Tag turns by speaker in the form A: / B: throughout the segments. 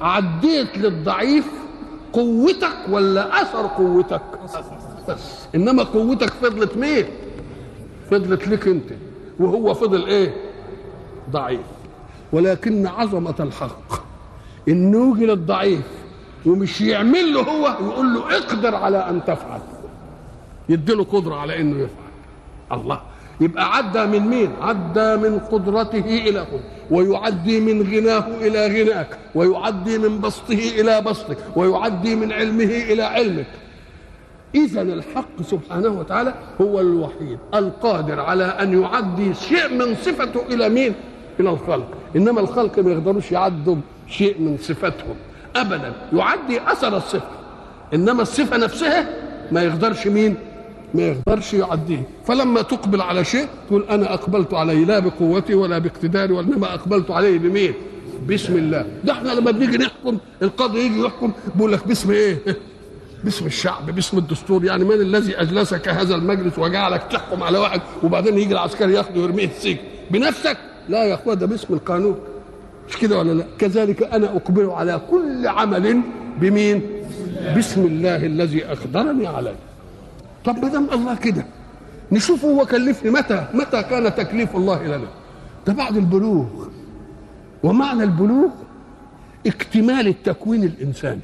A: عديت للضعيف قوتك ولا اثر قوتك بس انما قوتك فضلت مين فضلت لك انت وهو فضل ايه ضعيف ولكن عظمة الحق انه يجي للضعيف ومش يعمل له هو يقول له اقدر على ان تفعل يديله قدرة على انه يفعل الله يبقى عدى من مين عدى من قدرته الى قدرة ويعدي من غناه الى غناك ويعدي من بسطه الى بسطك ويعدي من علمه الى علمك اذا الحق سبحانه وتعالى هو الوحيد القادر على ان يعدي شيء من صفته الى مين الى الخلق انما الخلق ما يقدروش يعدوا شيء من صفاتهم ابدا يعدي اثر الصفه انما الصفه نفسها ما يقدرش مين ما يقدرش يعديه فلما تقبل على شيء تقول انا اقبلت عليه لا بقوتي ولا باقتداري وانما اقبلت عليه بمين بسم الله ده احنا لما بنيجي نحكم القاضي يجي يحكم بيقول لك باسم ايه باسم الشعب باسم الدستور يعني من الذي اجلسك هذا المجلس وجعلك تحكم على واحد وبعدين يجي العسكري ياخده ويرميه السجن بنفسك لا يا اخويا ده باسم القانون مش كده ولا لا كذلك انا اقبل على كل عمل بمين بسم الله الذي اقدرني عليه طب ما دام الله كده نشوف هو كلفني متى متى كان تكليف الله لنا ده بعد البلوغ ومعنى البلوغ اكتمال التكوين الانساني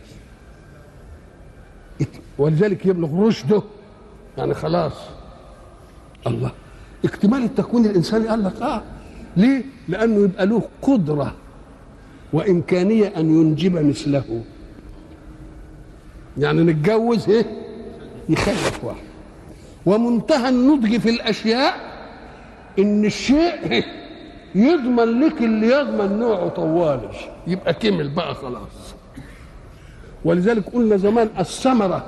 A: ولذلك يبلغ رشده يعني خلاص الله اكتمال التكوين الانساني قال لك اه ليه؟ لانه يبقى له قدره وامكانيه ان ينجب مثله يعني نتجوز ايه؟ يخلف واحد ومنتهى النضج في الاشياء ان الشيء يضمن لك اللي يضمن نوعه طوالي يبقى كمل بقى خلاص ولذلك قلنا زمان الثمره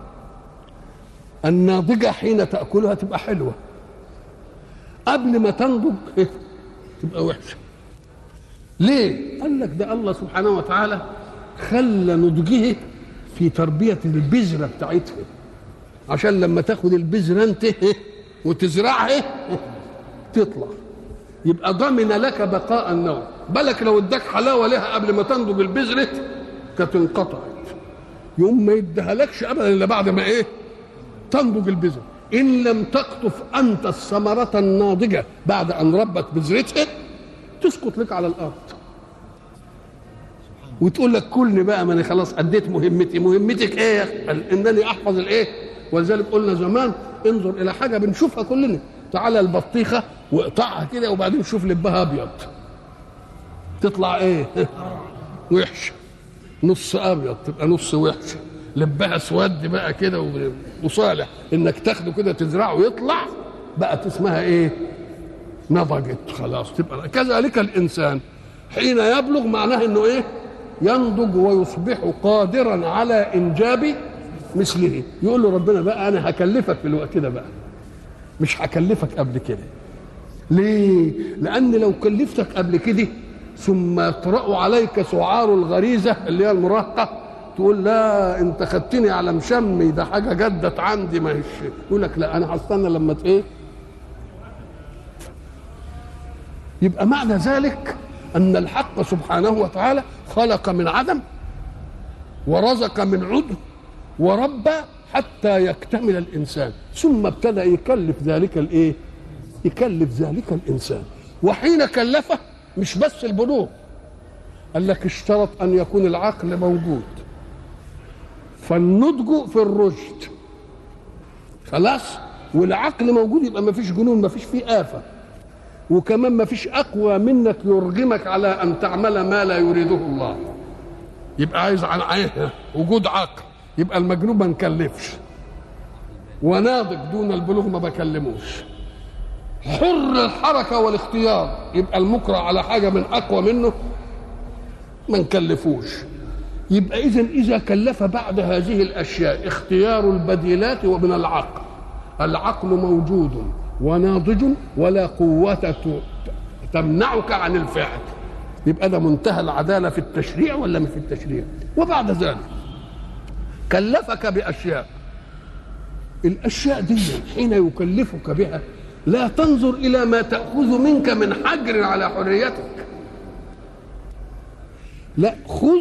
A: الناضجه حين تاكلها تبقى حلوه قبل ما تنضج تبقى وحشه ليه قال لك ده الله سبحانه وتعالى خلى نضجه في تربيه البذره بتاعتها عشان لما تاخد البذره انت وتزرعها تطلع يبقى ضمن لك بقاء النوع بالك لو اداك حلاوه لها قبل ما تنضج البذره كانت انقطعت يوم ما يديهالكش ابدا الا بعد ما ايه تنضج البذره ان لم تقطف انت الثمره الناضجه بعد ان ربت بذرتها تسقط لك على الارض وتقول لك كلني بقى ما انا خلاص اديت مهمتي مهمتك ايه يا أخي؟ انني احفظ الايه ولذلك قلنا زمان انظر الى حاجه بنشوفها كلنا تعالى البطيخه واقطعها كده وبعدين شوف لبها ابيض تطلع ايه وحشه نص ابيض تبقى نص وحشه لبها اسود بقى كده وصالح انك تاخده كده تزرعه ويطلع بقت اسمها ايه نضجت خلاص تبقى كذلك الانسان حين يبلغ معناه انه ايه ينضج ويصبح قادرا على انجاب مثله يقول له ربنا بقى انا هكلفك في الوقت ده بقى مش هكلفك قبل كده ليه لان لو كلفتك قبل كده ثم يطرأ عليك سعار الغريزه اللي هي المراهقه تقول لا انت خدتني على مشمي ده حاجه جدت عندي ما هيش يقول لك لا انا هستنى لما ايه يبقى معنى ذلك ان الحق سبحانه وتعالى خلق من عدم ورزق من عدم وربى حتى يكتمل الانسان ثم ابتدى يكلف ذلك الايه يكلف ذلك الانسان وحين كلفه مش بس البلوغ قال لك اشترط ان يكون العقل موجود فالنضج في الرشد خلاص والعقل موجود يبقى ما فيش جنون ما فيش فيه آفة وكمان ما فيش أقوى منك يرغمك على أن تعمل ما لا يريده الله يبقى عايز عن عيه وجود عقل يبقى المجنون ما نكلفش وناضج دون البلوغ ما بكلموش حر الحركة والاختيار يبقى المكره على حاجة من أقوى منه ما نكلفوش يبقى إذا إذا كلف بعد هذه الأشياء اختيار البديلات ومن العقل العقل موجود وناضج ولا قوة تمنعك عن الفعل يبقى ده منتهى العدالة في التشريع ولا مش في التشريع وبعد ذلك كلفك بأشياء الأشياء دي حين يكلفك بها لا تنظر إلى ما تأخذ منك من حجر على حريتك لا خذ